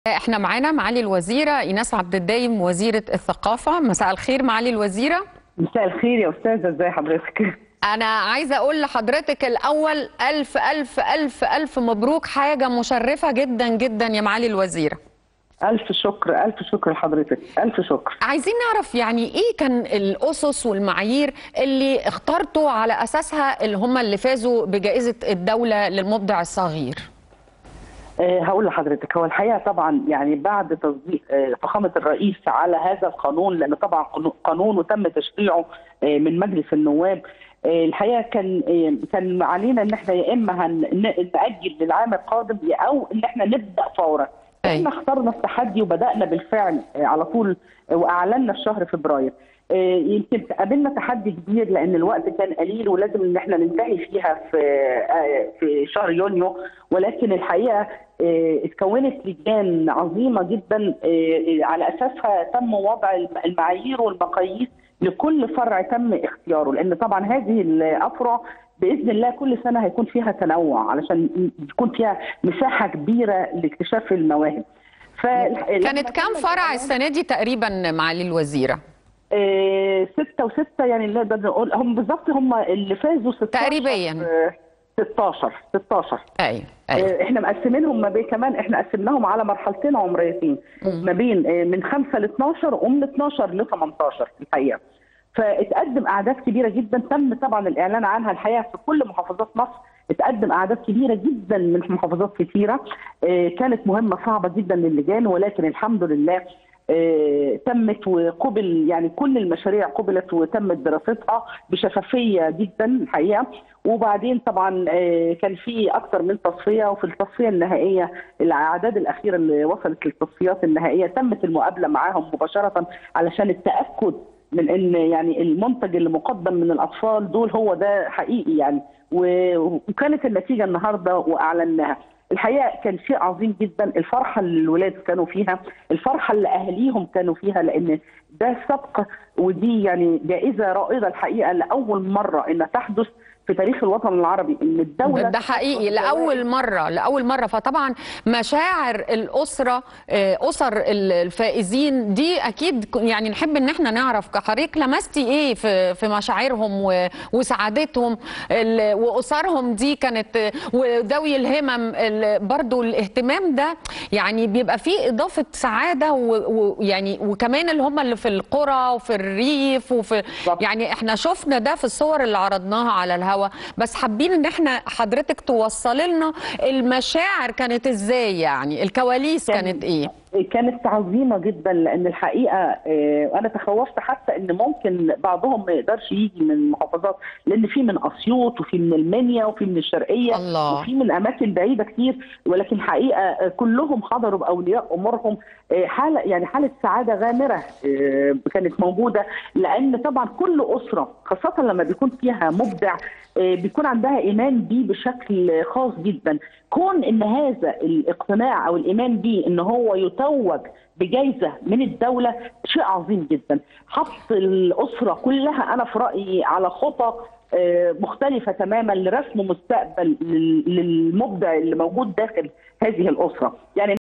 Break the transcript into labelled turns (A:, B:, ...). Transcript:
A: احنا معانا معالي الوزيره ايناس عبد الدايم وزيره الثقافه مساء الخير معالي الوزيره
B: مساء الخير يا استاذه ازي حضرتك
A: انا عايزه اقول لحضرتك الاول الف الف الف الف مبروك حاجه مشرفه جدا جدا يا معالي الوزيره
B: الف شكر الف شكر لحضرتك الف شكر
A: عايزين نعرف يعني ايه كان الاسس والمعايير اللي اخترتوا على اساسها اللي هم اللي فازوا بجائزه الدوله للمبدع الصغير
B: أه هقول لحضرتك هو الحقيقه طبعا يعني بعد تصديق أه فخامه الرئيس على هذا القانون لان طبعا قانون وتم تشريعه أه من مجلس النواب الحقيقه كان كان علينا ان احنا يا اما ناجل للعام القادم او ان احنا نبدا فورا احنا اخترنا التحدي وبدانا بالفعل على طول واعلنا في شهر فبراير يمكن قابلنا تحدي كبير لان الوقت كان قليل ولازم ان احنا ننتهي فيها في في شهر يونيو ولكن الحقيقه اتكونت لجان عظيمه جدا على اساسها تم وضع المعايير والمقاييس لكل فرع تم اختياره لان طبعا هذه الافرع باذن الله كل سنه هيكون فيها تنوع علشان يكون فيها مساحه كبيره لاكتشاف المواهب
A: ف كانت كام فرع السنه دي تقريبا معالي الوزيره؟
B: إيه ستة وستة يعني نقدر نقول هم بالظبط هم اللي فازوا 16
A: تقريبا
B: 16 16
A: ايوه ايوه
B: احنا مقسمينهم ما بين كمان احنا قسمناهم على مرحلتين عمريتين ما بين من 5 ل 12 ومن 12 ل 18 الحقيقه فاتقدم اعداد كبيره جدا تم طبعا الاعلان عنها الحقيقه في كل محافظات مصر اتقدم اعداد كبيره جدا من محافظات كثيره كانت مهمه صعبه جدا للجان ولكن الحمد لله تمت وقبل يعني كل المشاريع قبلت وتمت دراستها بشفافيه جدا الحقيقه وبعدين طبعا كان في اكثر من تصفيه وفي التصفيه النهائيه الاعداد الاخيره اللي وصلت للتصفيات النهائيه تمت المقابله معاهم مباشره علشان التاكد من ان يعني المنتج اللي مقدم من الاطفال دول هو ده حقيقي يعني وكانت النتيجه النهارده واعلناها الحقيقه كان شيء عظيم جدا الفرحه اللي الولاد كانوا فيها الفرحه اللي اهاليهم كانوا فيها لان ده سبق ودي يعني جائزه رائده الحقيقه لاول مره انها تحدث في تاريخ الوطن العربي ان الدوله
A: ده حقيقي لاول مره لاول مره فطبعا مشاعر الاسره اسر الفائزين دي اكيد يعني نحب ان احنا نعرف حضرتك لمستي ايه في في مشاعرهم وسعادتهم واسرهم دي كانت وذوي الهمم برضو الاهتمام ده يعني بيبقى فيه اضافه سعاده ويعني وكمان اللي هم اللي في القرى وفي الريف وفي يعني احنا شفنا ده في الصور اللي عرضناها على الهواء بس حابين ان احنا حضرتك توصلي لنا المشاعر كانت ازاي يعني الكواليس كان كانت ايه
B: كانت عظيمه جدا لان الحقيقه انا تخوفت حتى ان ممكن بعضهم ما يقدرش يجي من المحافظات لان في من اسيوط وفي من المنيا وفي من الشرقيه
A: الله.
B: وفي من اماكن بعيده كتير ولكن حقيقه كلهم حضروا باولياء امورهم حاله يعني حاله سعاده غامره كانت موجوده لان طبعا كل اسره خاصه لما بيكون فيها مبدع بيكون عندها ايمان بيه بشكل خاص جدا كون ان هذا الاقتناع او الايمان بيه ان هو يتوج بجائزه من الدوله شيء عظيم جدا حط الاسره كلها انا في رايي على خطى مختلفه تماما لرسم مستقبل للمبدع اللي موجود داخل هذه الاسره يعني